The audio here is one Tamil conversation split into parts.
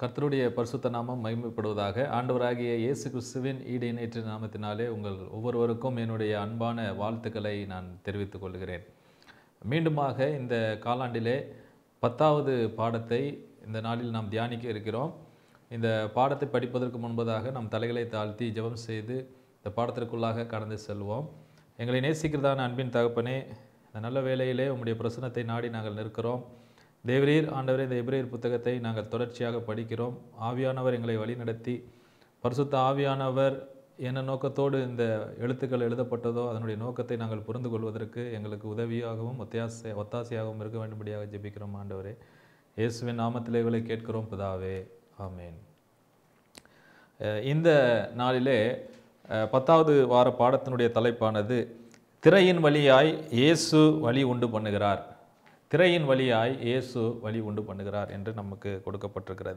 கர்த்தருடைய பரிசுத்த நாமம் மகிமைப்படுவதாக ஆண்டவராகிய இயேசு கிறிஸ்துவின் ஈடு இணைற்று நாமத்தினாலே உங்கள் ஒவ்வொருவருக்கும் என்னுடைய அன்பான வாழ்த்துக்களை நான் தெரிவித்துக் கொள்கிறேன் மீண்டுமாக இந்த காலாண்டிலே பத்தாவது பாடத்தை இந்த நாளில் நாம் தியானிக்க இருக்கிறோம் இந்த பாடத்தை படிப்பதற்கு முன்பதாக நம் தலைகளை தாழ்த்தி ஜெபம் செய்து இந்த பாடத்திற்குள்ளாக கடந்து செல்வோம் எங்களை நேசிக்கிறதான அன்பின் தகப்பனே இந்த நல்ல வேளையிலே உம்முடைய பிரசனத்தை நாடி நாங்கள் நிற்கிறோம் தேவரீர் ஆண்டவரே இந்த எபிரேயர் புத்தகத்தை நாங்கள் தொடர்ச்சியாக படிக்கிறோம் ஆவியானவர் எங்களை வழிநடத்தி பரிசுத்த ஆவியானவர் என்ன நோக்கத்தோடு இந்த எழுத்துக்கள் எழுதப்பட்டதோ அதனுடைய நோக்கத்தை நாங்கள் புரிந்து கொள்வதற்கு எங்களுக்கு உதவியாகவும் ஒத்தாசை ஒத்தாசையாகவும் இருக்க வேண்டும்படியாக ஜெபிக்கிறோம் ஆண்டவரே இயேசுவின் நாமத்திலே இவளை கேட்கிறோம் பிதாவே ஆமேன் அஹ் இந்த நாளிலே அஹ், பத்தாவது வார பாடத்தினுடைய தலைப்பானது திரையின் வழியாய் இயேசு வழி உண்டு பண்ணுகிறார் திரையின் வழியாய் இயேசு வழி உண்டு பண்ணுகிறார் என்று நமக்கு கொடுக்கப்பட்டிருக்கிறது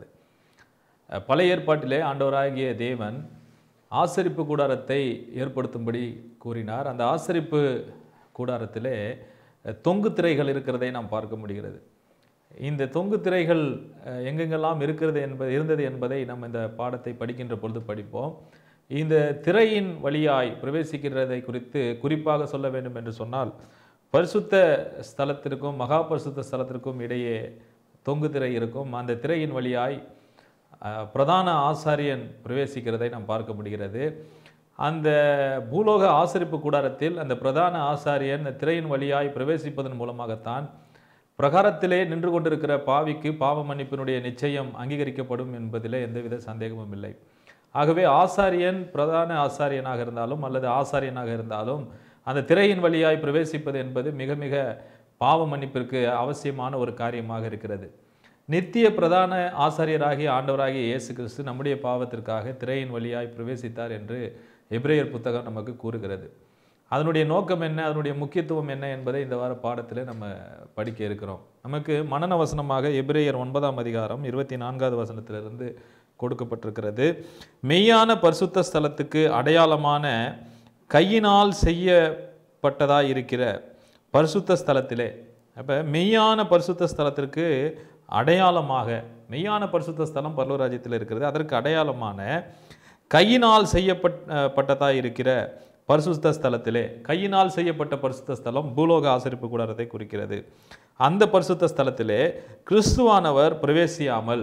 அஹ், பழைய ஏற்பாட்டிலே ஆண்டவராகிய தேவன் ஆசரிப்பு கூடாரத்தை ஏற்படுத்தும்படி கூறினார் அந்த ஆசரிப்பு கூடாரத்திலே அஹ், தொங்கு திரைகள் இருக்கிறதை நாம் பார்க்க முடிகிறது இந்த தொங்கு திரைகள் அஹ், எங்கெங்கெல்லாம் இருக்கிறது என்பது இருந்தது என்பதை நம்ம இந்த பாடத்தை படிக்கின்ற பொழுது படிப்போம் இந்த திரையின் வழியாய் பிரவேசிக்கிறதை குறித்து குறிப்பாக சொல்ல வேண்டும் என்று சொன்னால் பரிசுத்த ஸ்தலத்திற்கும் மகா பரிசுத்த ஸ்தலத்திற்கும் இடையே தொங்கு திரை இருக்கும் அந்த திரையின் வழியாய் அஹ், பிரதான ஆசாரியன் பிரவேசிக்கிறதை நாம் பார்க்க முடிகிறது அந்த பூலோக ஆசரிப்பு கூடாரத்தில் அந்த பிரதான ஆசாரியன் அந்த திரையின் வழியாய் பிரவேசிப்பதன் மூலமாகத்தான் பிரகாரத்திலே நின்று கொண்டிருக்கிற பாவிக்கு பாவ மன்னிப்பினுடைய நிச்சயம் அங்கீகரிக்கப்படும் என்பதிலே எந்தவித சந்தேகமும் இல்லை ஆகவே ஆசாரியன் பிரதான ஆசாரியனாக இருந்தாலும் அல்லது ஆசாரியனாக இருந்தாலும் அந்த திரையின் வழியாய் பிரவேசிப்பது என்பது மிக மிக பாவ மன்னிப்பிற்கு அவசியமான ஒரு காரியமாக இருக்கிறது நித்திய பிரதான ஆசாரியராகிய ஆண்டவராகிய இயேசு கிறிஸ்து நம்முடைய பாவத்திற்காக திரையின் வழியாய் பிரவேசித்தார் என்று எபிரேயர் புத்தகம் நமக்கு கூறுகிறது அதனுடைய நோக்கம் என்ன அதனுடைய முக்கியத்துவம் என்ன என்பதை இந்த வார பாடத்தில் நம்ம படிக்க இருக்கிறோம் நமக்கு மனன வசனமாக எபிரேயர் ஒன்பதாம் அதிகாரம் இருபத்தி நான்காவது வசனத்திலிருந்து கொடுக்கப்பட்டிருக்கிறது மெய்யான பரிசுத்த ஸ்தலத்துக்கு அடையாளமான கையினால் செய்யப்பட்டதாய் இருக்கிற பரிசுத்த ஸ்தலத்திலே அப்போ மெய்யான பரிசுத்த ஸ்தலத்திற்கு அடையாளமாக மெய்யான பரிசுத்த ஸ்தலம் பரலோராஜ்யத்தில் இருக்கிறது அதற்கு அடையாளமான கையினால் செய்யப்பட் அஹ், பட்டதாய் இருக்கிற பரிசுத்த ஸ்தலத்திலே கையினால் செய்யப்பட்ட பரிசுத்த ஸ்தலம் பூலோக ஆசரிப்பு கூடாரத்தை குறிக்கிறது அந்த பரிசுத்த ஸ்தலத்திலே கிறிஸ்துவானவர் பிரவேசியாமல்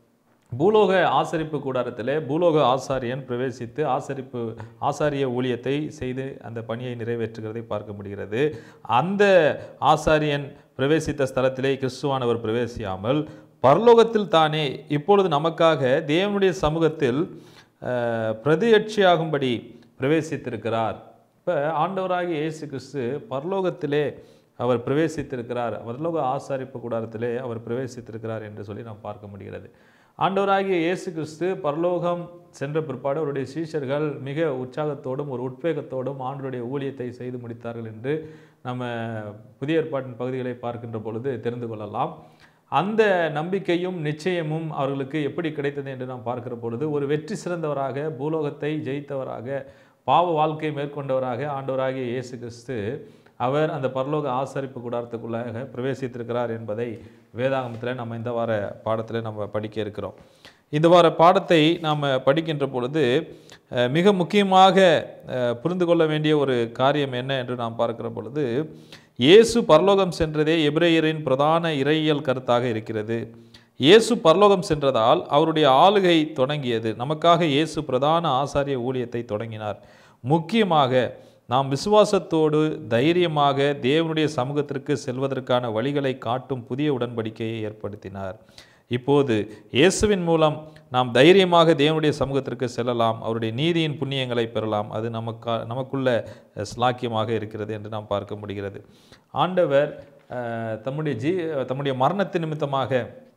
பூலோக ஆசரிப்பு கூடாரத்திலே பூலோக ஆசாரியன் பிரவேசித்து ஆசரிப்பு ஆசாரிய ஊழியத்தை செய்து அந்த பணியை நிறைவேற்றுகிறதை பார்க்க முடிகிறது அந்த ஆசாரியன் பிரவேசித்த ஸ்தலத்திலே கிறிஸ்துவானவர் பிரவேசியாமல் பரலோகத்தில் தானே இப்பொழுது நமக்காக தேவனுடைய சமூகத்தில் அஹ், பிரதியட்சியாகும்படி பிரவேசித்திருக்கிறார் இப்போ ஆண்டவராகிய இயேசு கிறிஸ்து பரலோகத்திலே அவர் பிரவேசித்திருக்கிறார் பரலோக ஆசாரிப்பு கூடாரத்திலே அவர் பிரவேசித்திருக்கிறார் என்று சொல்லி நாம் பார்க்க முடிகிறது ஆண்டவராகிய இயேசு கிறிஸ்து பரலோகம் சென்ற பிற்பாடு அவருடைய சீஷர்கள் மிக உற்சாகத்தோடும் ஒரு உத்வேகத்தோடும் ஆண்டவருடைய ஊழியத்தை செய்து முடித்தார்கள் என்று நம்ம புதிய ஏற்பாட்டின் பகுதிகளை பார்க்கின்ற பொழுது தெரிந்து கொள்ளலாம் அந்த நம்பிக்கையும் நிச்சயமும் அவர்களுக்கு எப்படி கிடைத்தது என்று நாம் பார்க்கிற பொழுது ஒரு வெற்றி சிறந்தவராக பூலோகத்தை ஜெயித்தவராக பாவ வாழ்க்கை மேற்கொண்டவராக ஆண்டவராகிய இயேசு கிறிஸ்து அவர் அந்த பரலோக ஆசரிப்பு கூடாரத்துக்குள்ளாக பிரவேசித்திருக்கிறார் என்பதை வேதாகமத்தில் நம்ம இந்த வார பாடத்தில் நம்ம படிக்க இருக்கிறோம் இந்த வார பாடத்தை நாம் படிக்கின்ற பொழுது அஹ், மிக முக்கியமாக அஹ், புரிந்து கொள்ள வேண்டிய ஒரு காரியம் என்ன என்று நாம் பார்க்கிற பொழுது இயேசு பரலோகம் சென்றதே எபிரேயரின் பிரதான இறையியல் கருத்தாக இருக்கிறது இயேசு பரலோகம் சென்றதால் அவருடைய ஆளுகை தொடங்கியது நமக்காக இயேசு பிரதான ஆசாரிய ஊழியத்தை தொடங்கினார் முக்கியமாக நாம் விசுவாசத்தோடு தைரியமாக தேவனுடைய சமூகத்திற்கு செல்வதற்கான வழிகளை காட்டும் புதிய உடன்படிக்கையை ஏற்படுத்தினார் இப்போது இயேசுவின் மூலம் நாம் தைரியமாக தேவனுடைய சமூகத்திற்கு செல்லலாம் அவருடைய நீதியின் புண்ணியங்களை பெறலாம் அது நமக்கா நமக்குள்ள அஹ், ஸ்லாக்கியமாக இருக்கிறது என்று நாம் பார்க்க முடிகிறது ஆண்டவர் அஹ், தம்முடைய ஜீ தம்முடைய மரணத்தின் நிமித்தமாக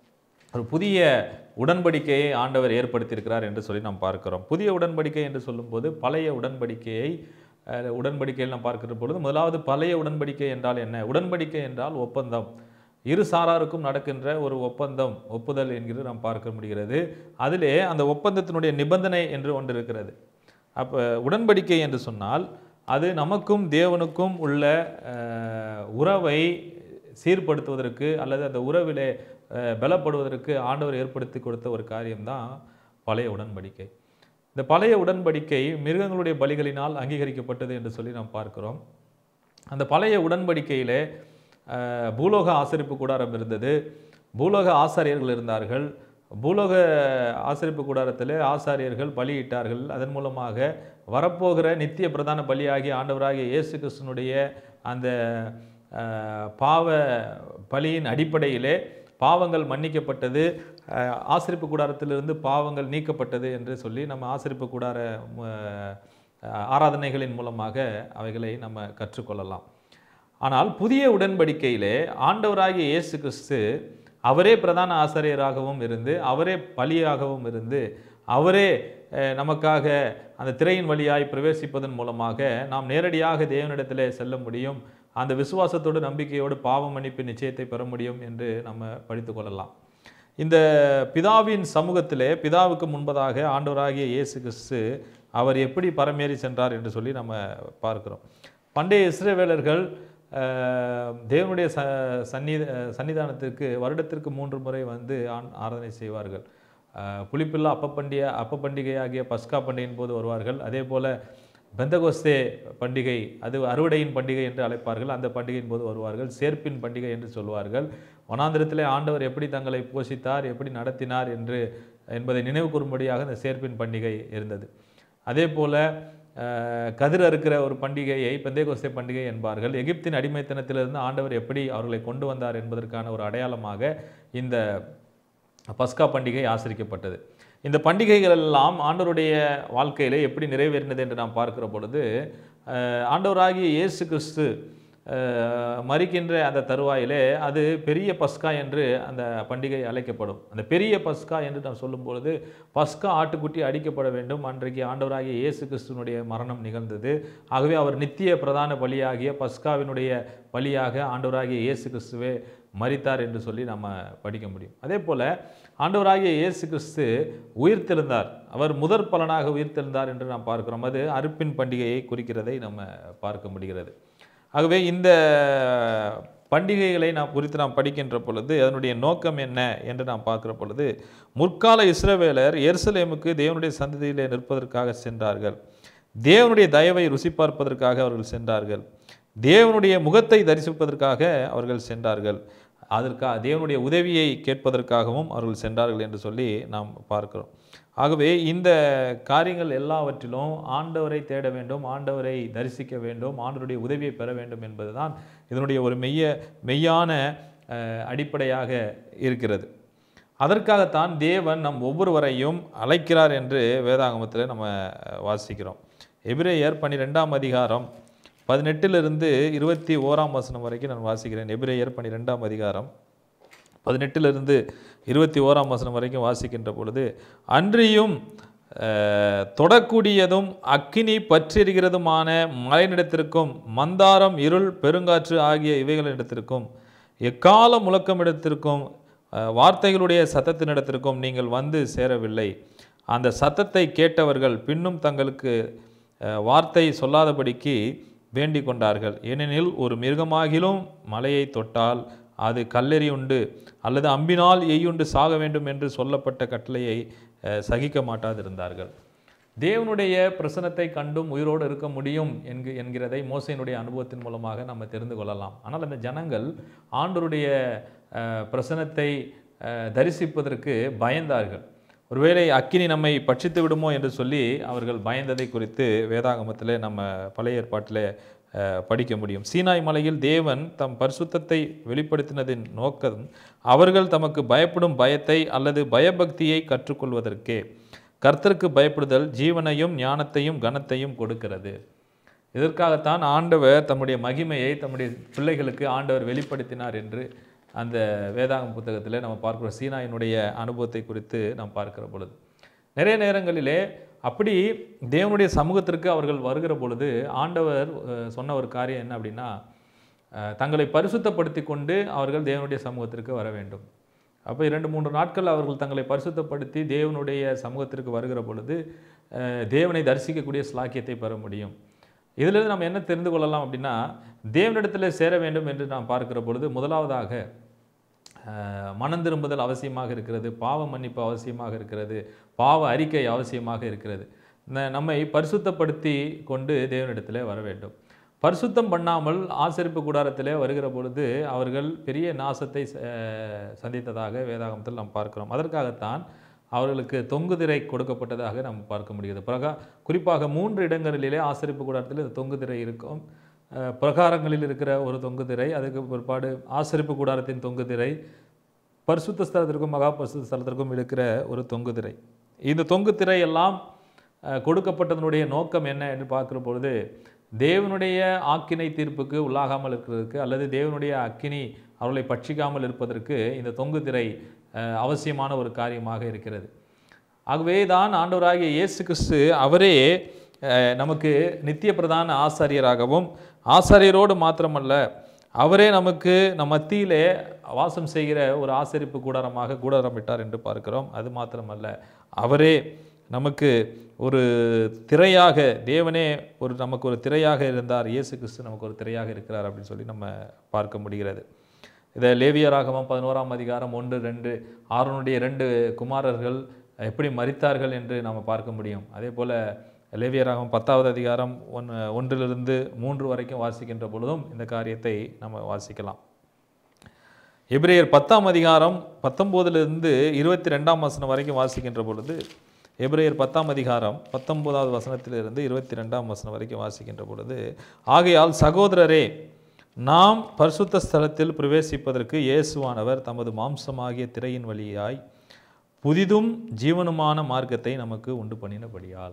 ஒரு புதிய உடன்படிக்கையை ஆண்டவர் ஏற்படுத்தியிருக்கிறார் என்று சொல்லி நாம் பார்க்கிறோம் புதிய உடன்படிக்கை என்று சொல்லும்போது பழைய உடன்படிக்கையை அஹ், உடன்படிக்கையில் நாம் பார்க்கிற பொழுது முதலாவது பழைய உடன்படிக்கை என்றால் என்ன உடன்படிக்கை என்றால் ஒப்பந்தம் இரு சாராருக்கும் நடக்கின்ற ஒரு ஒப்பந்தம் ஒப்புதல் என்கிறது நாம் பார்க்க முடிகிறது அதிலே அந்த ஒப்பந்தத்தினுடைய நிபந்தனை என்று ஒன்று இருக்கிறது அப்போ உடன்படிக்கை என்று சொன்னால் அது நமக்கும் தேவனுக்கும் உள்ள அஹ், உறவை சீர்படுத்துவதற்கு அல்லது அந்த உறவிலே அஹ், பலப்படுவதற்கு ஆண்டவர் ஏற்படுத்தி கொடுத்த ஒரு காரியம்தான் பழைய உடன்படிக்கை இந்த பழைய உடன்படிக்கை மிருகங்களுடைய பலிகளினால் அங்கீகரிக்கப்பட்டது என்று சொல்லி நாம் பார்க்கிறோம் அந்த பழைய உடன்படிக்கையிலே அஹ், பூலோக ஆசரிப்பு கூடாரம் இருந்தது பூலோக ஆசாரியர்கள் இருந்தார்கள் பூலோக ஆசரிப்பு கூடாரத்திலே ஆசாரியர்கள் பலியிட்டார்கள் அதன் மூலமாக வரப்போகிற நித்திய பிரதான பலியாகிய ஆண்டவராகிய இயேசு கிறிஸ்தனுடைய அந்த அஹ், பாவ பலியின் அடிப்படையிலே பாவங்கள் மன்னிக்கப்பட்டது அஹ், ஆசரிப்பு கூடாரத்திலிருந்து பாவங்கள் நீக்கப்பட்டது என்று சொல்லி நம்ம ஆசரிப்பு கூடார அஹ், ஆராதனைகளின் மூலமாக அவைகளை நம்ம கற்றுக்கொள்ளலாம் ஆனால் புதிய உடன்படிக்கையிலே ஆண்டவராகிய இயேசு கிறிஸ்து அவரே பிரதான ஆசிரியராகவும் இருந்து அவரே பலியாகவும் இருந்து அவரே அஹ், நமக்காக அந்த திரையின் வழியாய் பிரவேசிப்பதன் மூலமாக நாம் நேரடியாக தேவனிடத்திலே செல்ல முடியும் அந்த விசுவாசத்தோடு நம்பிக்கையோடு பாவ மன்னிப்பு நிச்சயத்தை பெற முடியும் என்று நம்ம படித்து கொள்ளலாம் இந்த பிதாவின் சமூகத்திலே பிதாவுக்கு முன்பதாக ஆண்டவராகிய இயேசு கிறிஸ்து அவர் எப்படி பரமேறி சென்றார் என்று சொல்லி நம்ம பார்க்கிறோம் பண்டைய இஸ்ரவேலர்கள் அஹ், தேவனுடைய ச சந்நி சன்னிதானத்திற்கு வருடத்திற்கு மூன்று முறை வந்து ஆண் ஆராதனை செய்வார்கள் அஹ், புளிப்பில்லா அப்ப பண்டிகை அப்ப பண்டிகையாகிய பஸ்கா பண்டிகையின் போது வருவார்கள் அதே போல் பெந்தகோஸ்தே பண்டிகை அது அறுவடையின் பண்டிகை என்று அழைப்பார்கள் அந்த பண்டிகையின் போது வருவார்கள் சேர்ப்பின் பண்டிகை என்று சொல்வார்கள் வனாந்திரத்திலே ஆண்டவர் எப்படி தங்களை போஷித்தார் எப்படி நடத்தினார் என்று என்பதை நினைவு கூறும்படியாக இந்த சேர்ப்பின் பண்டிகை இருந்தது அதே போல் கதிர் அறுக்கிற ஒரு பண்டிகையை பெந்தேகோஸ்தே பண்டிகை என்பார்கள் எகிப்தின் அடிமைத்தனத்திலிருந்து ஆண்டவர் எப்படி அவர்களை கொண்டு வந்தார் என்பதற்கான ஒரு அடையாளமாக இந்த பஸ்கா பண்டிகை ஆசரிக்கப்பட்டது இந்த பண்டிகைகள் எல்லாம் ஆண்டவருடைய வாழ்க்கையிலே எப்படி நிறைவேறினது என்று நாம் பார்க்கிற பொழுது அஹ், ஆண்டவராகிய இயேசு கிறிஸ்து அஹ், மரிக்கின்ற அந்த தருவாயிலே அது பெரிய பஸ்கா என்று அந்த பண்டிகை அழைக்கப்படும் அந்த பெரிய பஸ்கா என்று நாம் சொல்லும் பொழுது பஸ்கா ஆட்டுக்குட்டி அடிக்கப்பட வேண்டும் அன்றைக்கு ஆண்டவராகிய இயேசு கிறிஸ்துவனுடைய மரணம் நிகழ்ந்தது ஆகவே அவர் நித்திய பிரதான பலியாகிய பஸ்காவினுடைய பலியாக ஆண்டவராகிய இயேசு கிறிஸ்துவே மரித்தார் என்று சொல்லி நம்ம படிக்க முடியும் அதே போல ஆண்டவராகிய இயேசு கிறிஸ்து உயிர்த்தெழுந்தார் அவர் முதற் பலனாக உயிர்த்தெழுந்தார் என்று நாம் பார்க்கிறோம் அது அறுப்பின் பண்டிகையை குறிக்கிறதை நம்ம பார்க்க முடிகிறது ஆகவே இந்த பண்டிகைகளை நாம் குறித்து நாம் படிக்கின்ற பொழுது அதனுடைய நோக்கம் என்ன என்று நாம் பார்க்கிற பொழுது முற்கால இஸ்ரவேலர் எருசலேமுக்கு தேவனுடைய சந்ததியிலே நிற்பதற்காக சென்றார்கள் தேவனுடைய தயவை ருசி பார்ப்பதற்காக அவர்கள் சென்றார்கள் தேவனுடைய முகத்தை தரிசிப்பதற்காக அவர்கள் சென்றார்கள் அதற்காக தேவனுடைய உதவியை கேட்பதற்காகவும் அவர்கள் சென்றார்கள் என்று சொல்லி நாம் பார்க்கிறோம் ஆகவே இந்த காரியங்கள் எல்லாவற்றிலும் ஆண்டவரை தேட வேண்டும் ஆண்டவரை தரிசிக்க வேண்டும் ஆண்டவருடைய உதவியை பெற வேண்டும் என்பதுதான் இதனுடைய ஒரு மெய்ய மெய்யான அஹ், அடிப்படையாக இருக்கிறது அதற்காகத்தான் தேவன் நம் ஒவ்வொருவரையும் அழைக்கிறார் என்று வேதாகமத்தில் நம்ம அஹ், வாசிக்கிறோம் எபிரேயர் பன்னிரெண்டாம் அதிகாரம் பதினெட்டிலிருந்து இருபத்தி ஓராம் வசனம் வரைக்கும் நான் வாசிக்கிறேன் எபிரேயர் பன்னிரெண்டாம் அதிகாரம் பதினெட்டிலிருந்து இருபத்தி ஓராம் வசனம் வரைக்கும் வாசிக்கின்ற பொழுது அன்றியும் அஹ், தொடக்கூடியதும் அக்கினி பற்றிருக்கிறதுமான மலைநிடத்திற்கும் மந்தாரம் இருள் பெருங்காற்று ஆகிய இவைகளிடத்திற்கும் எக்கால முழக்கமிடத்திற்கும் அஹ், வார்த்தைகளுடைய சத்தத்தினிடத்திற்கும் நீங்கள் வந்து சேரவில்லை அந்த சத்தத்தை கேட்டவர்கள் பின்னும் தங்களுக்கு அஹ், வார்த்தை சொல்லாதபடிக்கு வேண்டிக் கொண்டார்கள் ஏனெனில் ஒரு மிருகமாகிலும் மலையை தொட்டால் அது கல்லெறியுண்டு அல்லது அம்பினால் எய்யுண்டு சாக வேண்டும் என்று சொல்லப்பட்ட கட்டளையை அஹ், சகிக்க மாட்டாதிருந்தார்கள் தேவனுடைய பிரசனத்தை கண்டும் உயிரோடு இருக்க முடியும் என்கு என்கிறதை மோசையினுடைய அனுபவத்தின் மூலமாக நம்ம தெரிந்து கொள்ளலாம் ஆனால் அந்த ஜனங்கள் ஆண்டவருடைய அஹ், பிரசனத்தை அஹ், தரிசிப்பதற்கு பயந்தார்கள் ஒருவேளை அக்கினி நம்மை பட்சித்து விடுமோ என்று சொல்லி அவர்கள் பயந்ததை குறித்து வேதாகமத்திலே நம்ம பழைய ஏற்பாட்டிலே அஹ், படிக்க முடியும் சீனாய் மலையில் தேவன் தம் பரிசுத்தத்தை வெளிப்படுத்தினதின் நோக்கம் அவர்கள் தமக்கு பயப்படும் பயத்தை அல்லது பயபக்தியை கற்றுக்கொள்வதற்கே கர்த்தருக்கு பயப்படுதல் ஜீவனையும் ஞானத்தையும் கனத்தையும் கொடுக்கிறது இதற்காகத்தான் ஆண்டவர் தம்முடைய மகிமையை தம்முடைய பிள்ளைகளுக்கு ஆண்டவர் வெளிப்படுத்தினார் என்று அந்த வேதாகம் புத்தகத்தில் நம்ம பார்க்கிறோம் சீனாயினுடைய அனுபவத்தை குறித்து நாம் பார்க்கிற பொழுது நிறைய நேரங்களிலே அப்படி தேவனுடைய சமூகத்திற்கு அவர்கள் வருகிற பொழுது ஆண்டவர் அஹ், சொன்ன ஒரு காரியம் என்ன அப்படின்னா அஹ், தங்களை பரிசுத்தப்படுத்தி கொண்டு அவர்கள் தேவனுடைய சமூகத்திற்கு வர வேண்டும் அப்போ இரண்டு மூன்று நாட்கள் அவர்கள் தங்களை பரிசுத்தப்படுத்தி தேவனுடைய சமூகத்திற்கு வருகிற பொழுது அஹ், தேவனை தரிசிக்கக்கூடிய ஸ்லாக்கியத்தை பெற முடியும் இதிலிருந்து நம்ம என்ன தெரிந்து கொள்ளலாம் அப்படின்னா தேவனிடத்தில் சேர வேண்டும் என்று நாம் பார்க்கிற பொழுது முதலாவதாக அஹ், மனம் திரும்புதல் அவசியமாக இருக்கிறது பாவ மன்னிப்பு அவசியமாக இருக்கிறது பாவ அறிக்கை அவசியமாக இருக்கிறது ந- நம்மை பரிசுத்தப்படுத்தி கொண்டு தேவனிடத்திலே வர வேண்டும் பரிசுத்தம் பண்ணாமல் ஆசரிப்பு கூடாரத்திலே வருகிற பொழுது அவர்கள் பெரிய நாசத்தை அஹ், சந்தித்ததாக வேதாகமத்தில் நாம் பார்க்கிறோம் அதற்காகத்தான் அவர்களுக்கு தொங்குதிரை கொடுக்கப்பட்டதாக நாம் பார்க்க முடிகிறது பிரகா குறிப்பாக மூன்று இடங்களிலே ஆசரிப்பு கூடாரத்தில் இந்த தொங்குதிரை இருக்கும் அஹ், பிரகாரங்களில் இருக்கிற ஒரு தொங்குதிரை அதுக்கு பிற்பாடு ஆசரிப்பு கூடாரத்தின் தொங்குதிரை பரிசுத்த ஸ்தலத்திற்கும் மகா பரிசுத்த ஸ்தலத்திற்கும் இருக்கிற ஒரு தொங்குதிரை இந்த தொங்குதிரை எல்லாம் அஹ், கொடுக்கப்பட்டதனுடைய நோக்கம் என்ன என்று பார்க்கிற பொழுது தேவனுடைய ஆக்கினை தீர்ப்புக்கு உள்ளாகாமல் இருக்கிறதுக்கு அல்லது தேவனுடைய அக்கினி அவர்களை பட்சிக்காமல் இருப்பதற்கு இந்த தொங்குதிரை அஹ், அவசியமான ஒரு காரியமாக இருக்கிறது ஆகவே தான் ஆண்டவராகிய இயேசு கிறிஸ்து அவரே அஹ், நமக்கு நித்திய பிரதான ஆசாரியராகவும் ஆசாரியரோடு மாத்திரமல்ல அவரே நமக்கு நம் மத்தியிலே வாசம் செய்கிற ஒரு ஆசரிப்பு கூடாரமாக கூடாரமிட்டார் என்று பார்க்கிறோம் அது மாத்திரமல்ல அவரே நமக்கு ஒரு திரையாக தேவனே ஒரு நமக்கு ஒரு திரையாக இருந்தார் இயேசு கிறிஸ்து நமக்கு ஒரு திரையாக இருக்கிறார் அப்படின்னு சொல்லி நம்ம பார்க்க முடிகிறது இதை லேவியராகமம் பதினோராம் அதிகாரம் ஒன்று ரெண்டு ஆரோனுடைய ரெண்டு குமாரர்கள் எப்படி மரித்தார்கள் என்று நாம் பார்க்க முடியும் அதே போல் லேவியராகமம் பத்தாவது அதிகாரம் ஒன் ஒன்றிலிருந்து மூன்று வரைக்கும் வாசிக்கின்ற பொழுதும் இந்த காரியத்தை நம்ம வாசிக்கலாம் எபிரேயர் பத்தாம் அதிகாரம் பத்தொம்போதிலிருந்து இருபத்தி ரெண்டாம் வசனம் வரைக்கும் வாசிக்கின்ற பொழுது எபிரேயர் பத்தாம் அதிகாரம் பத்தொன்பதாவது வசனத்திலிருந்து இருபத்தி ரெண்டாம் வசனம் வரைக்கும் வாசிக்கின்ற பொழுது ஆகையால் சகோதரரே நாம் பரிசுத்த ஸ்தலத்தில் பிரவேசிப்பதற்கு இயேசுவானவர் தமது மாம்சமாகிய திரையின் வழியாய் புதிதும் ஜீவனுமான மார்க்கத்தை நமக்கு உண்டு பண்ணினபடியால்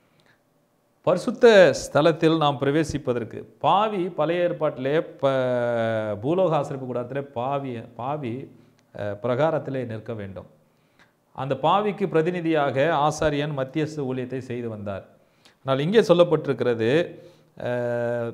பரிசுத்த ஸ்தலத்தில் நாம் பிரவேசிப்பதற்கு பாவி பழைய ஏற்பாட்டிலே ப பூலோக ஆசிரிப்பு கூடாரத்திலே பாவி பாவி அஹ், பிரகாரத்திலே நிற்க வேண்டும் அந்த பாவிக்கு பிரதிநிதியாக ஆசாரியன் மத்தியஸ்த ஊழியத்தை செய்து வந்தார் ஆனால் இங்கே சொல்லப்பட்டிருக்கிறது அஹ்,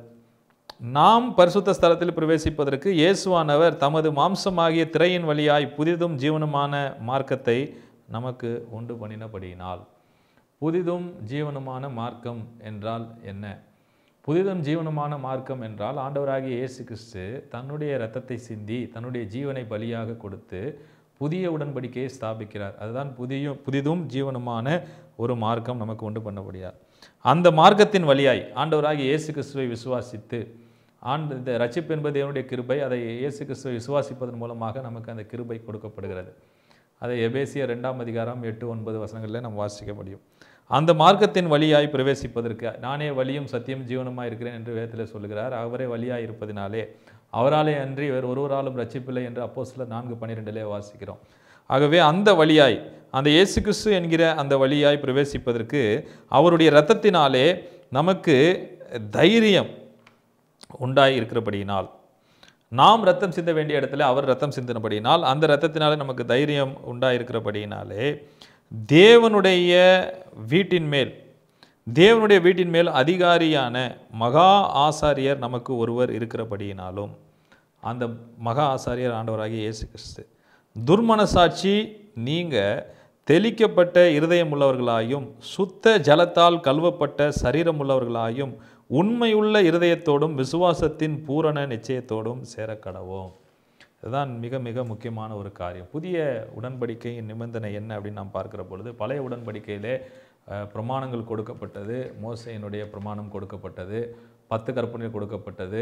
நாம் பரிசுத்த ஸ்தலத்தில் பிரவேசிப்பதற்கு இயேசுவானவர் தமது மாம்சமாகிய திரையின் வழியாய் புதிதும் ஜீவனுமான மார்க்கத்தை நமக்கு உண்டு பண்ணினபடியினால் புதிதும் ஜீவனுமான மார்க்கம் என்றால் என்ன புதிதும் ஜீவனுமான மார்க்கம் என்றால் ஆண்டவராகிய இயேசு கிறிஸ்து தன்னுடைய இரத்தத்தை சிந்தி தன்னுடைய ஜீவனை பலியாக கொடுத்து புதிய உடன்படிக்கையை ஸ்தாபிக்கிறார் அதுதான் புதிய புதிதும் ஜீவனுமான ஒரு மார்க்கம் நமக்கு உண்டு பண்ணபடியார் அந்த மார்க்கத்தின் வழியாய் ஆண்டவராகிய இயேசு கிறிஸ்துவை விசுவாசித்து ஆண்டு இந்த ரட்சிப்பு என்பது தேவனுடைய கிருபை அதை இயேசு கிறிஸ்துவை விசுவாசிப்பதன் மூலமாக நமக்கு அந்த கிருபை கொடுக்கப்படுகிறது அதை எபேசிய ரெண்டாம் அதிகாரம் எட்டு ஒன்பது வசனங்களில் நம்ம வாசிக்க முடியும் அந்த மார்க்கத்தின் வழியாய் பிரவேசிப்பதற்கு நானே வழியும் சத்தியம் ஜீவனுமாய் இருக்கிறேன் என்று வேதத்தில் சொல்லுகிறார் அவரே வழியாய் இருப்பதினாலே அவராலே அன்றி வேறு ஒருவராலும் ரட்சிப்பில்லை என்று அப்போ சில நான்கு பன்னிரெண்டிலே வாசிக்கிறோம் ஆகவே அந்த வழியாய் அந்த இயேசு கிறிஸ்து என்கிற அந்த வழியாய் பிரவேசிப்பதற்கு அவருடைய இரத்தத்தினாலே நமக்கு தைரியம் உண்டாய் இருக்கிறபடியினால் நாம் ரத்தம் சிந்த வேண்டிய இடத்துல அவர் ரத்தம் சிந்தினபடியினால் அந்த ரத்தத்தினாலே நமக்கு தைரியம் உண்டாயிருக்கிறபடியினாலே தேவனுடைய வீட்டின் மேல் தேவனுடைய வீட்டின் மேல் அதிகாரியான மகா ஆசாரியர் நமக்கு ஒருவர் இருக்கிறபடியினாலும் அந்த மகா ஆசாரியர் ஆண்டவராகிய இயேசு கிறிஸ்து துர்மனசாட்சி நீங்க தெளிக்கப்பட்ட இருதயம் உள்ளவர்களாயும் சுத்த ஜலத்தால் கழுவப்பட்ட சரீரம் உள்ளவர்களாயும் உண்மையுள்ள இருதயத்தோடும் விசுவாசத்தின் பூரண நிச்சயத்தோடும் சேரக்கடவோம் இதுதான் மிக மிக முக்கியமான ஒரு காரியம் புதிய உடன்படிக்கையின் நிபந்தனை என்ன அப்படின்னு நாம் பார்க்கிற பொழுது பழைய உடன்படிக்கையிலே அஹ், பிரமாணங்கள் கொடுக்கப்பட்டது மோசையினுடைய பிரமாணம் கொடுக்கப்பட்டது பத்து கற்பனைகள் கொடுக்கப்பட்டது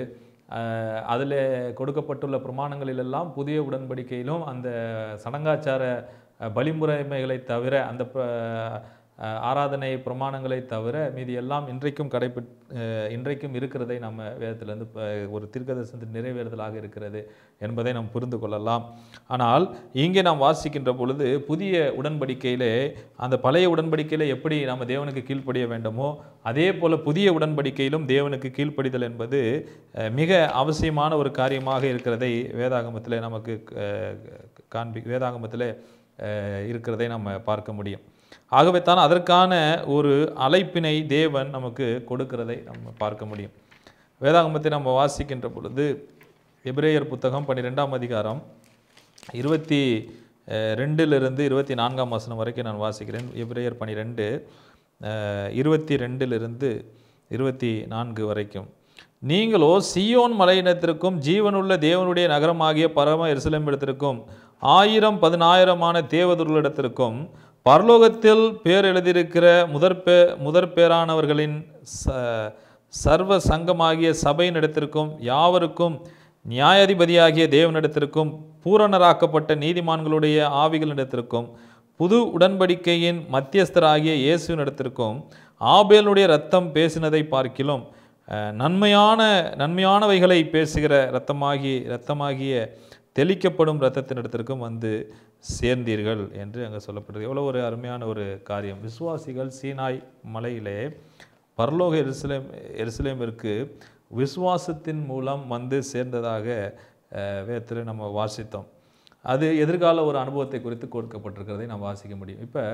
அதில் கொடுக்கப்பட்டுள்ள பிரமாணங்களிலெல்லாம் புதிய உடன்படிக்கையிலும் அந்த சடங்காச்சார அஹ், பலிமுறைமைகளை தவிர அந்த ப- அஹ், ஆராதனை பிரமாணங்களை தவிர மீதி எல்லாம் இன்றைக்கும் கடைபிட் அஹ், இன்றைக்கும் இருக்கிறதை நம்ம வேதத்திலிருந்து ப- ஒரு தீர்க்கதரிசனத்தின் நிறைவேறுதலாக இருக்கிறது என்பதை நாம் புரிந்து கொள்ளலாம் ஆனால் இங்கே நாம் வாசிக்கின்ற பொழுது புதிய உடன்படிக்கையிலே அந்த பழைய உடன்படிக்கையிலே எப்படி நாம் தேவனுக்கு கீழ்ப்படிய வேண்டுமோ அதே போல புதிய உடன்படிக்கையிலும் தேவனுக்கு கீழ்ப்படிதல் என்பது அஹ், மிக அவசியமான ஒரு காரியமாக இருக்கிறதை வேதாகமத்திலே நமக்கு அஹ், காண்பி வேதாகமத்திலே அஹ், இருக்கிறதை நம்ம பார்க்க முடியும் ஆகவே தான் அதற்கான ஒரு அழைப்பினை தேவன் நமக்கு கொடுக்கிறதை நம்ம பார்க்க முடியும் வேதாகமத்தை நம்ம வாசிக்கின்ற பொழுது எபிரேயர் புத்தகம் பன்னிரெண்டாம் அதிகாரம் இருபத்தி அஹ், ரெண்டிலிருந்து இருபத்தி நான்காம் வசனம் வரைக்கும் நான் வாசிக்கிறேன் எபிரேயர் பன்னிரெண்டு அஹ், இருபத்தி ரெண்டிலிருந்து இருபத்தி நான்கு வரைக்கும் நீங்களோ சியோன் மலையினத்திற்கும் ஜீவனுள்ள தேவனுடைய நகரமாகிய பரம எருசலேமிடத்திற்கும் ஆயிரம் பதினாயிரமான தேவதூர்களிடத்திற்கும் பரலோகத்தில் பேர் எழுதியிருக்கிற முதற் பே முதற் பேரானவர்களின் ச சர்வ சங்கமாகிய சபையினிடத்திற்கும் யாவருக்கும் நியாயாதிபதியாகிய தேவனிடத்திற்கும் பூரணராக்கப்பட்ட நீதிமான்களுடைய ஆவிகளிடத்திற்கும் புது உடன்படிக்கையின் மத்தியஸ்தராகிய இயேசுவினிடத்திற்கும் ஆபேலுடைய ரத்தம் பேசினதை பார்க்கிலும் அஹ், நன்மையான நன்மையானவைகளை பேசுகிற இரத்தமாகி இரத்தமாகிய தெளிக்கப்படும் இரத்தத்தினிடத்திற்கும் வந்து சேர்ந்தீர்கள் என்று அங்கே சொல்லப்படுது எவ்வளோ ஒரு அருமையான ஒரு காரியம் விசுவாசிகள் சீனாய் மலையிலே பரலோக எருசலேம் எருசலேமிற்கு விசுவாசத்தின் மூலம் வந்து சேர்ந்ததாக அஹ், வேதத்தில் நம்ம வாசித்தோம் அது எதிர்கால ஒரு அனுபவத்தை குறித்து கொடுக்கப்பட்டிருக்கிறதை நாம் வாசிக்க முடியும் இப்போ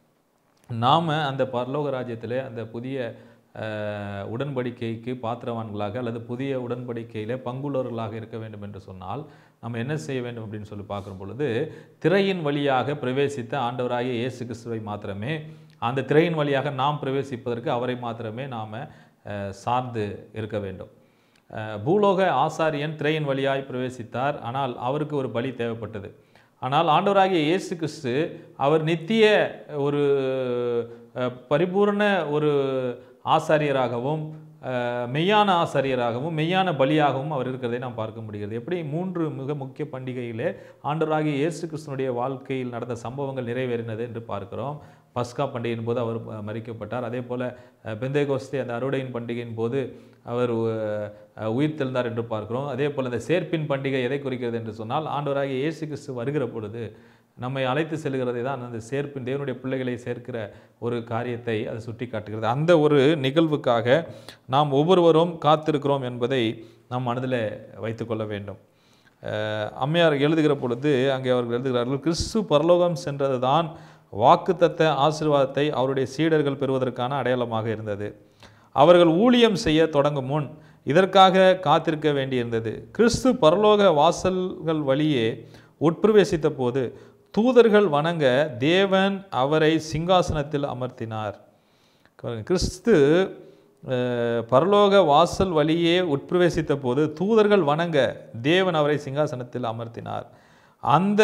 நாம் அந்த பரலோக ராஜ்யத்திலே அந்த புதிய அஹ், உடன்படிக்கைக்கு பாத்திரவான்களாக அல்லது புதிய உடன்படிக்கையிலே பங்குள்ளவர்களாக இருக்க வேண்டும் என்று சொன்னால் நம்ம என்ன செய்ய வேண்டும் அப்படின்னு சொல்லி பார்க்கும் பொழுது திரையின் வழியாக பிரவேசித்த ஆண்டவராகிய இயேசு கிறிஸ்துவை மாத்திரமே அந்த திரையின் வழியாக நாம் பிரவேசிப்பதற்கு அவரை மாத்திரமே நாம் சார்ந்து இருக்க வேண்டும் அஹ், பூலோக ஆசாரியன் திரையின் வழியாய் பிரவேசித்தார் ஆனால் அவருக்கு ஒரு பலி தேவைப்பட்டது ஆனால் ஆண்டவராகிய இயேசு கிறிஸ்து அவர் நித்திய ஒரு அஹ், பரிபூரண ஒரு ஆசாரியராகவும் அஹ், மெய்யான ஆசாரியராகவும் மெய்யான பலியாகவும் அவர் இருக்கிறதை நாம் பார்க்க முடிகிறது எப்படி மூன்று மிக முக்கிய பண்டிகையிலே ஆண்டவராகிய இயேசு கிறிஸ்துனுடைய வாழ்க்கையில் நடந்த சம்பவங்கள் நிறைவேறினது என்று பார்க்கிறோம் பஸ்கா பண்டிகையின் போது அவர் அஹ், மரிக்கப்பட்டார் அதே போல் பெந்தேகோஸ்தே அந்த அறுவடையின் பண்டிகையின் போது அவர் அஹ், உயிர் தெழுந்தார் என்று பார்க்கிறோம் அதே போல் இந்த சேர்ப்பின் பண்டிகை எதை குறிக்கிறது என்று சொன்னால் ஆண்டவராகிய இயேசு கிறிஸ்து வருகிற பொழுது நம்மை அழைத்து செல்கிறதை தான் அந்த சேர்ப்பின் தேவனுடைய பிள்ளைகளை சேர்க்கிற ஒரு காரியத்தை அது சுட்டி காட்டுகிறது அந்த ஒரு நிகழ்வுக்காக நாம் ஒவ்வொருவரும் காத்திருக்கிறோம் என்பதை நாம் மனதில் வைத்துக்கொள்ள வேண்டும் அஹ் அம்மையார் எழுதுகிற பொழுது அங்கே அவர்கள் எழுதுகிறார்கள் கிறிஸ்து பரலோகம் சென்றது தான் வாக்குத்தத்த ஆசீர்வாதத்தை அவருடைய சீடர்கள் பெறுவதற்கான அடையாளமாக இருந்தது அவர்கள் ஊழியம் செய்ய தொடங்கும் முன் இதற்காக காத்திருக்க வேண்டியிருந்தது கிறிஸ்து பரலோக வாசல்கள் வழியே உட்பிரவேசித்த போது தூதர்கள் வணங்க தேவன் அவரை சிங்காசனத்தில் அமர்த்தினார் கிறிஸ்து அஹ், பரலோக வாசல் வழியே உட்பிரவேசித்த போது தூதர்கள் வணங்க தேவன் அவரை சிங்காசனத்தில் அமர்த்தினார் அந்த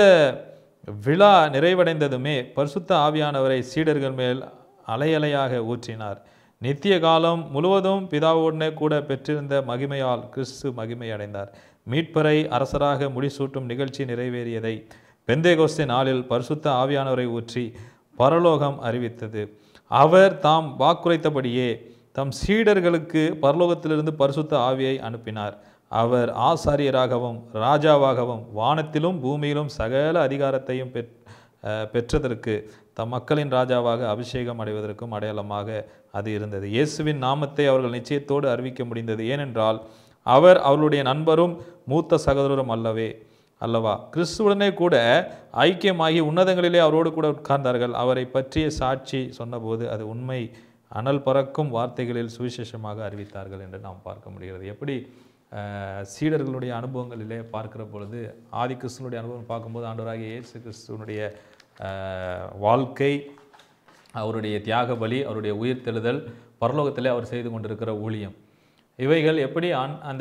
விழா நிறைவடைந்ததுமே பரிசுத்த ஆவியானவரை சீடர்கள் மேல் அலையலையாக ஊற்றினார் நித்திய காலம் முழுவதும் பிதாவுடனே கூட பெற்றிருந்த மகிமையால் கிறிஸ்து மகிமை அடைந்தார் மீட்பரை அரசராக முடிசூட்டும் நிகழ்ச்சி நிறைவேறியதை பெந்தேகோஸ்தே நாளில் பரிசுத்த ஆவியானவரை ஊற்றி பரலோகம் அறிவித்தது அவர் தாம் வாக்குரைத்தபடியே தம் சீடர்களுக்கு பரலோகத்திலிருந்து பரிசுத்த ஆவியை அனுப்பினார் அவர் ஆசாரியராகவும் ராஜாவாகவும் வானத்திலும் பூமியிலும் சகல அதிகாரத்தையும் பெற் அஹ், பெற்றதற்கு தம் மக்களின் ராஜாவாக அபிஷேகம் அடைவதற்கும் அடையாளமாக அது இருந்தது இயேசுவின் நாமத்தை அவர்கள் நிச்சயத்தோடு அறிவிக்க முடிந்தது ஏனென்றால் அவர் அவர்களுடைய நண்பரும் மூத்த சகோதரரும் அல்லவே அல்லவா கிறிஸ்துவுடனே கூட ஐக்கியமாகி உன்னதங்களிலே அவரோடு கூட உட்கார்ந்தார்கள் அவரை பற்றிய சாட்சி சொன்னபோது அது உண்மை அனல் பறக்கும் வார்த்தைகளில் சுவிசேஷமாக அறிவித்தார்கள் என்று நாம் பார்க்க முடிகிறது எப்படி அஹ், சீடர்களுடைய அனுபவங்களிலே பார்க்கிற பொழுது ஆதி கிறிஸ்துவனுடைய அனுபவம் பார்க்கும்போது ஆண்டவராகிய இயேசு கிறிஸ்துவனுடைய அஹ், வாழ்க்கை அவருடைய தியாக பலி அவருடைய உயிர்த்தெழுதல் பரலோகத்திலே அவர் செய்து கொண்டிருக்கிற ஊழியம் இவைகள் எப்படி ஆண் அந்த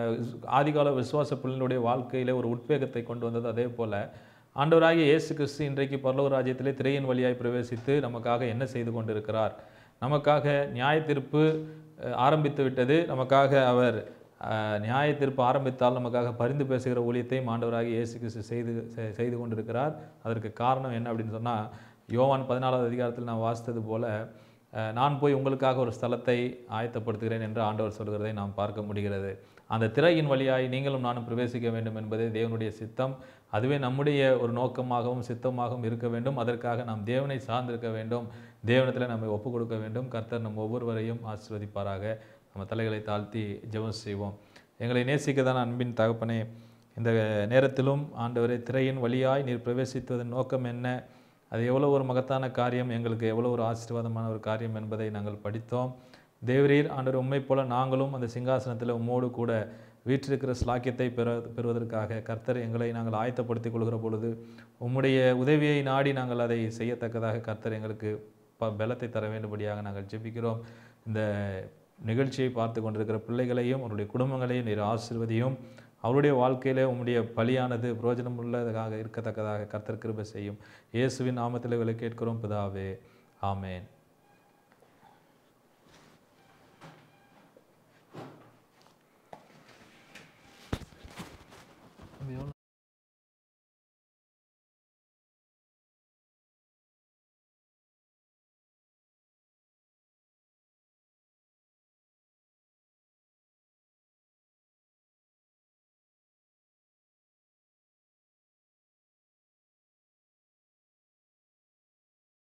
ஆதிகால விசுவாச பிள்ளைகளுடைய வாழ்க்கையிலே ஒரு உத்வேகத்தை கொண்டு வந்தது அதே போல ஆண்டவராகிய இயேசு கிறிஸ்து இன்றைக்கு பரலோக ராஜ்யத்திலே திரையின் வழியாய் பிரவேசித்து நமக்காக என்ன செய்து கொண்டிருக்கிறார் நமக்காக நியாய தீர்ப்பு அஹ், ஆரம்பித்து விட்டது நமக்காக அவர் அஹ், நியாய தீர்ப்பு ஆரம்பித்தால் நமக்காக பரிந்து பேசுகிற ஊழியத்தையும் ஆண்டவராகிய இயேசு கிறிஸ்து செய்து செ- செய்து கொண்டிருக்கிறார் அதற்கு காரணம் என்ன அப்படின்னு சொன்னால் யோவான் பதினாலாவது அதிகாரத்தில் நான் வாசித்தது போல அஹ், நான் போய் உங்களுக்காக ஒரு ஸ்தலத்தை ஆயத்தப்படுத்துகிறேன் என்று ஆண்டவர் சொல்கிறதை நாம் பார்க்க முடிகிறது அந்த திரையின் வழியாய் நீங்களும் நானும் பிரவேசிக்க வேண்டும் என்பதே தேவனுடைய சித்தம் அதுவே நம்முடைய ஒரு நோக்கமாகவும் சித்தமாகவும் இருக்க வேண்டும் அதற்காக நாம் தேவனை சார்ந்திருக்க வேண்டும் தேவனத்தில் நம்மை ஒப்பு கொடுக்க வேண்டும் கர்த்தர் நம் ஒவ்வொருவரையும் ஆசீர்வதிப்பாராக நம்ம தலைகளை தாழ்த்தி ஜெபம் செய்வோம் எங்களை நேசிக்கதான அன்பின் தகப்பனே இந்த நேரத்திலும் ஆண்டவரே திரையின் வழியாய் நீர் பிரவேசித்துவதன் நோக்கம் என்ன அது எவ்வளோ ஒரு மகத்தான காரியம் எங்களுக்கு எவ்வளோ ஒரு ஆசீர்வாதமான ஒரு காரியம் என்பதை நாங்கள் படித்தோம் தேவரீர் ஆண்டவர் உண்மை போல நாங்களும் அந்த சிங்காசனத்தில் உம்மோடு கூட வீற்றிருக்கிற ஸ்லாக்கியத்தை பெற பெறுவதற்காக கர்த்தர் எங்களை நாங்கள் ஆயத்தப்படுத்திக் கொள்கிற பொழுது உம்முடைய உதவியை நாடி நாங்கள் அதை செய்யத்தக்கதாக கர்த்தர் எங்களுக்கு ப பலத்தை தர வேண்டும்படியாக நாங்கள் ஜெபிக்கிறோம் இந்த நிகழ்ச்சியை பார்த்து கொண்டிருக்கிற பிள்ளைகளையும் அவருடைய குடும்பங்களையும் நீர் ஆசீர்வதியும் அவருடைய வாழ்க்கையிலே உம்முடைய பலியானது பிரயோஜனம் உள்ளதாக இருக்கத்தக்கதாக கர்த்தர் கிருபை செய்யும் இயேசுவின் நாமத்தில் இவளை கேட்கிறோம் பிதாவே ஆமேன்